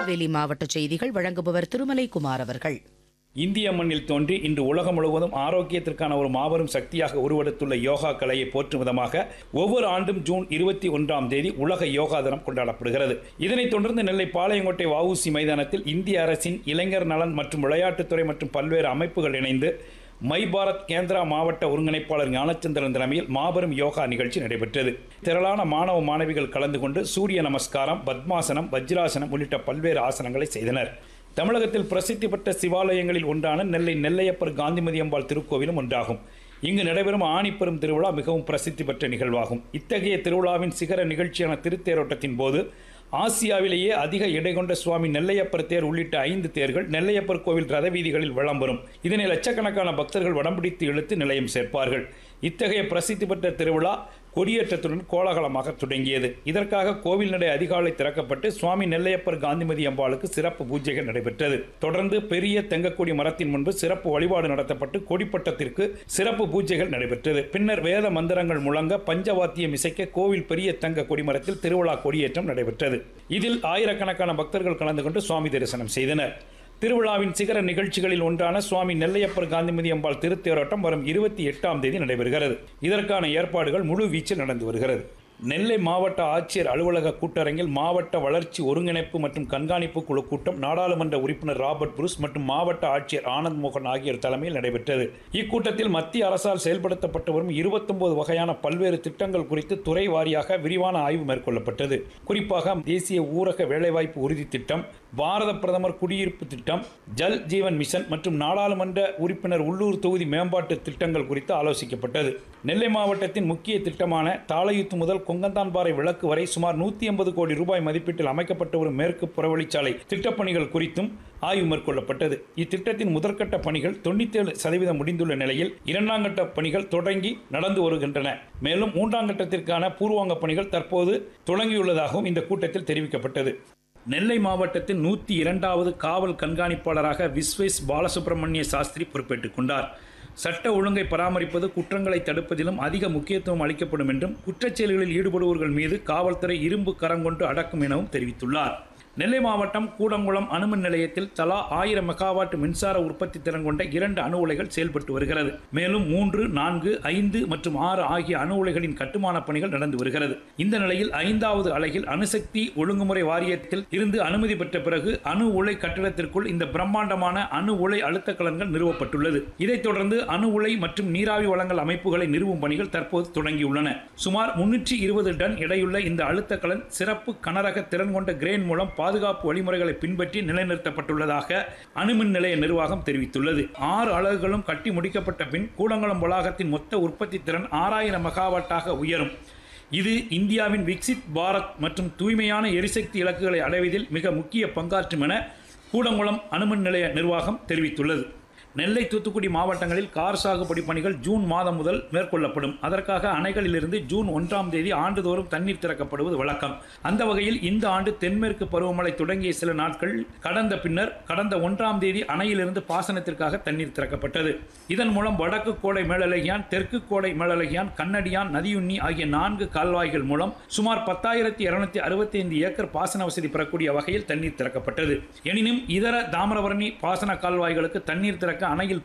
திருநெல்வேலி மாவட்ட செய்திகள் வழங்குபவர் திருமலை குமார் அவர்கள் இந்திய மண்ணில் தோன்றி இன்று உலகம் முழுவதும் ஆரோக்கியத்திற்கான ஒரு மாபெரும் சக்தியாக உருவெடுத்துள்ள யோகா கலையை போற்றும் விதமாக ஒவ்வொரு ஆண்டும் ஜூன் இருபத்தி ஒன்றாம் தேதி உலக யோகா தினம் கொண்டாடப்படுகிறது இதனைத் தொடர்ந்து நெல்லை பாளையங்கோட்டை வஉசி மைதானத்தில் இந்திய அரசின் இளைஞர் நலன் மற்றும் விளையாட்டுத்துறை மற்றும் பல்வேறு அமைப்புகள் இணைந்து மை பாரத் கேந்திரா மாவட்ட ஒருங்கிணைப்பாளர் ஞானச்சந்திரன் தலைமையில் மாபெரும் யோகா நிகழ்ச்சி நடைபெற்றது திரளான மாணவ மாணவிகள் கலந்து கொண்டு சூரிய நமஸ்காரம் பத்மாசனம் வஜ்ராசனம் உள்ளிட்ட பல்வேறு ஆசனங்களை செய்தனர் தமிழகத்தில் பிரசித்தி பெற்ற சிவாலயங்களில் ஒன்றான நெல்லை நெல்லையப்பர் காந்திமதி அம்பாள் திருக்கோவிலும் ஒன்றாகும் இங்கு நடைபெறும் ஆணிப்பெரும் திருவிழா மிகவும் பிரசித்தி பெற்ற நிகழ்வாகும் இத்தகைய திருவிழாவின் சிகர நிகழ்ச்சியான திருத்தேரோட்டத்தின் போது ஆசியாவிலேயே அதிக எடை கொண்ட சுவாமி நெல்லையப்பர் தேர் உள்ளிட்ட ஐந்து தேர்கள் நெல்லையப்பர் கோவில் ரத வீதிகளில் வலம் வரும் இதனை லட்சக்கணக்கான பக்தர்கள் வடம்பிடித்து இழுத்து நிலையம் சேர்ப்பார்கள் இத்தகைய பிரசித்தி பெற்ற திருவிழா கொடியேற்றத்துடன் கோலாகலமாக தொடங்கியது இதற்காக கோவில் நடை அதிகாலை திறக்கப்பட்டு சுவாமி நெல்லையப்பர் காந்திமதி அம்பாளுக்கு சிறப்பு பூஜைகள் நடைபெற்றது தொடர்ந்து பெரிய தெங்கக்கொடி மரத்தின் முன்பு சிறப்பு வழிபாடு நடத்தப்பட்டு கொடிப்பட்டத்திற்கு சிறப்பு பூஜைகள் நடைபெற்றது பின்னர் வேத மந்திரங்கள் முழங்க பஞ்சவாத்தியம் இசைக்க கோவில் பெரிய தங்க கொடிமரத்தில் திருவிழா கொடியேற்றம் நடைபெற்றது இதில் ஆயிரக்கணக்கான பக்தர்கள் கலந்து கொண்டு சுவாமி தரிசனம் செய்தனர் திருவிழாவின் சிகர நிகழ்ச்சிகளில் ஒன்றான சுவாமி நெல்லையப்பர் காந்திமதி அம்பாள் திருத்தேரோட்டம் வரும் இருபத்தி எட்டாம் தேதி நடைபெறுகிறது இதற்கான ஏற்பாடுகள் முழு வீச்சில் நடந்து வருகிறது நெல்லை மாவட்ட ஆட்சியர் அலுவலக கூட்டரங்கில் மாவட்ட வளர்ச்சி ஒருங்கிணைப்பு மற்றும் கண்காணிப்பு குழு கூட்டம் நாடாளுமன்ற உறுப்பினர் ராபர்ட் புருஸ் மற்றும் மாவட்ட ஆட்சியர் ஆனந்த் மோகன் ஆகியோர் தலைமையில் நடைபெற்றது இக்கூட்டத்தில் மத்திய அரசால் செயல்படுத்தப்பட்டு வரும் இருபத்தொன்பது வகையான பல்வேறு திட்டங்கள் குறித்து துறை வாரியாக விரிவான ஆய்வு மேற்கொள்ளப்பட்டது குறிப்பாக தேசிய ஊரக வேலைவாய்ப்பு உறுதி திட்டம் பாரத பிரதமர் குடியிருப்பு திட்டம் ஜல் ஜீவன் மிஷன் மற்றும் நாடாளுமன்ற உறுப்பினர் உள்ளூர் தொகுதி மேம்பாட்டு திட்டங்கள் குறித்து ஆலோசிக்கப்பட்டது நெல்லை மாவட்டத்தின் முக்கிய திட்டமான தாளையுத்து முதல் கொங்கந்தான்பாறை விளக்கு வரை சுமார் நூற்றி ஐம்பது கோடி ரூபாய் மதிப்பீட்டில் அமைக்கப்பட்ட ஒரு மேற்கு புறவழிச்சாலை திட்டப்பணிகள் குறித்தும் ஆய்வு மேற்கொள்ளப்பட்டது இத்திட்டத்தின் முதற்கட்ட பணிகள் தொண்ணூத்தேழு சதவீதம் முடிந்துள்ள நிலையில் இரண்டாம் கட்ட பணிகள் தொடங்கி நடந்து வருகின்றன மேலும் மூன்றாம் கட்டத்திற்கான பூர்வாங்க பணிகள் தற்போது தொடங்கியுள்ளதாகவும் இந்த கூட்டத்தில் தெரிவிக்கப்பட்டது நெல்லை மாவட்டத்தின் நூற்றி இரண்டாவது காவல் கண்காணிப்பாளராக விஸ்வேஸ் பாலசுப்ரமணிய சாஸ்திரி பொறுப்பேற்றுக் கொண்டார் சட்ட ஒழுங்கை பராமரிப்பது குற்றங்களை தடுப்பதிலும் அதிக முக்கியத்துவம் அளிக்கப்படும் என்றும் குற்றச்செயல்களில் ஈடுபடுவோர்கள் மீது காவல்துறை இரும்பு கரம் கொண்டு அடக்கும் எனவும் தெரிவித்துள்ளார் நெல்லை மாவட்டம் கூடங்குளம் அணுமின் நிலையத்தில் தலா ஆயிரம் மெகாவாட் மின்சார உற்பத்தி திறன் கொண்ட இரண்டு அணு உலைகள் செயல்பட்டு வருகிறது மேலும் மூன்று நான்கு ஐந்து மற்றும் ஆறு ஆகிய அணு உலைகளின் கட்டுமான பணிகள் நடந்து வருகிறது இந்த நிலையில் ஐந்தாவது அலகில் அணுசக்தி ஒழுங்குமுறை வாரியத்தில் இருந்து அனுமதி பெற்ற பிறகு அணு உலை கட்டிடத்திற்குள் இந்த பிரம்மாண்டமான அணு உலை அழுத்த கலன்கள் நிறுவப்பட்டுள்ளது இதைத் தொடர்ந்து அணு உலை மற்றும் நீராவி வளங்கள் அமைப்புகளை நிறுவும் பணிகள் தற்போது தொடங்கியுள்ளன சுமார் முன்னூற்றி இருபது டன் எடையுள்ள இந்த அழுத்த கலன் சிறப்பு கனரக திறன் கொண்ட கிரேன் மூலம் பாதுகாப்பு வழிமுறைகளை பின்பற்றி நிலைநிறுத்தப்பட்டுள்ளதாக அணுமின் நிலைய நிர்வாகம் தெரிவித்துள்ளது ஆறு அலகுகளும் கட்டி முடிக்கப்பட்ட பின் கூடங்குளம் வளாகத்தின் மொத்த உற்பத்தி திறன் ஆறாயிரம் மெகாவாட்டாக உயரும் இது இந்தியாவின் விக்சித் பாரத் மற்றும் தூய்மையான எரிசக்தி இலக்குகளை அடைவதில் மிக முக்கிய பங்காற்றும் என கூடங்குளம் அணுமின் நிலைய நிர்வாகம் தெரிவித்துள்ளது நெல்லை தூத்துக்குடி மாவட்டங்களில் கார் சாகுபடி பணிகள் ஜூன் மாதம் முதல் மேற்கொள்ளப்படும் அதற்காக அணைகளிலிருந்து ஜூன் ஒன்றாம் தேதி ஆண்டுதோறும் தண்ணீர் திறக்கப்படுவது வழக்கம் அந்த வகையில் இந்த ஆண்டு தென்மேற்கு பருவமழை தொடங்கிய சில நாட்கள் கடந்த பின்னர் கடந்த ஒன்றாம் தேதி அணையிலிருந்து பாசனத்திற்காக தண்ணீர் திறக்கப்பட்டது இதன் மூலம் வடக்கு கோடை மேலழகியான் தெற்கு கோடை மேலழகியான் கண்ணடியான் நதியுண்ணி ஆகிய நான்கு கால்வாய்கள் மூலம் சுமார் பத்தாயிரத்தி இருநூத்தி அறுபத்தி ஐந்து ஏக்கர் பாசன வசதி பெறக்கூடிய வகையில் தண்ணீர் திறக்கப்பட்டது எனினும் இதர தாமிரபரணி பாசன கால்வாய்களுக்கு தண்ணீர் திறக்க அணையில்